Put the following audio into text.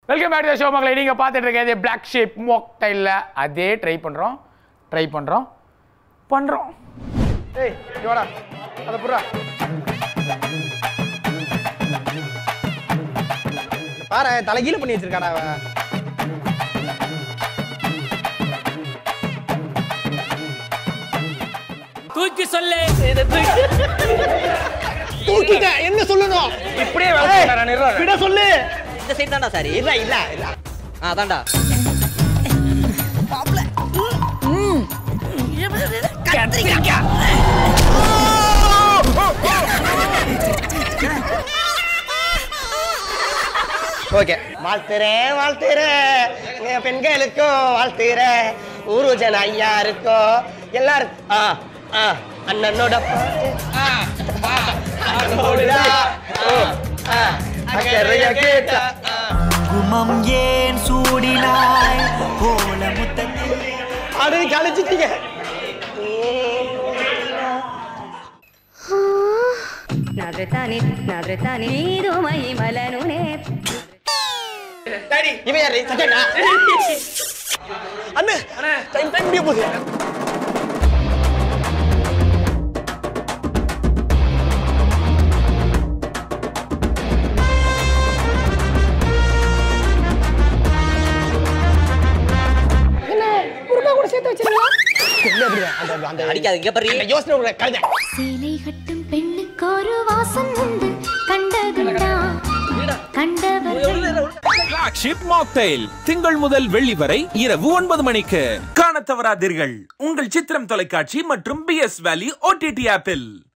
Welcome back to show மக்களை நீங்க பார்த்துட்டு இருக்கிறது பிளாக் ஷேப் மோக்டைல்ல அதே ட்ரை பண்றோம் ட்ரை பண்றோம் பண்றோம் ஏய் இங்க வாடா அத புறா பாரு தலைகீழ பண்ணி வச்சிருக்காடா அவன் தூக்கி சொல்லு தூக்கிட்ட என்ன சொல்லணும் இப்படியே வேலை விட சொல்லு இந்த சைடு தான்டா சாரி இல்ல இல்ல இல்ல ஆ அதான்டா ஓகே வாழ்த்துறேன் வாழ்த்துறேன் என் பெண்களுக்கும் வாழ்த்துறேன் ஊருஜன் ஐயா இருக்கோம் எல்லாருக்கும் ஆ ஆ அண்ணனோட பாட்டு அண்ணனோடுடா. ஓ, ஆ, அக்கறைய கேட்டா குமம் ஏன் சூடினாய் போல முத்தத்தில் அது கழிச்சிட்டீங்க నవ్రతాని నవ్రతాని నీరు మై మలనునే இவன் யாரு சஜனா அண்ணே டைம் டைம் முடிய போகுது என்ன அப்படி அந்த அந்த அடிக்காது இங்க பாரு அந்த யோசனை உள்ள கழுதை சேலை கட்டும் பெண்ணுக்கு ஒரு வாசம் உண்டு கண்டதுண்டா கண்டவர்கள் ஃபிளாக்ஷிப் மாக்டைல் திங்கள் முதல் வெள்ளி வரை இரவு ஒன்பது மணிக்கு காணத் தவறாதீர்கள் உங்கள் சித்திரம் தொலைக்காட்சி மற்றும் பி எஸ் வேலி ஓடிடி ஆப்பில்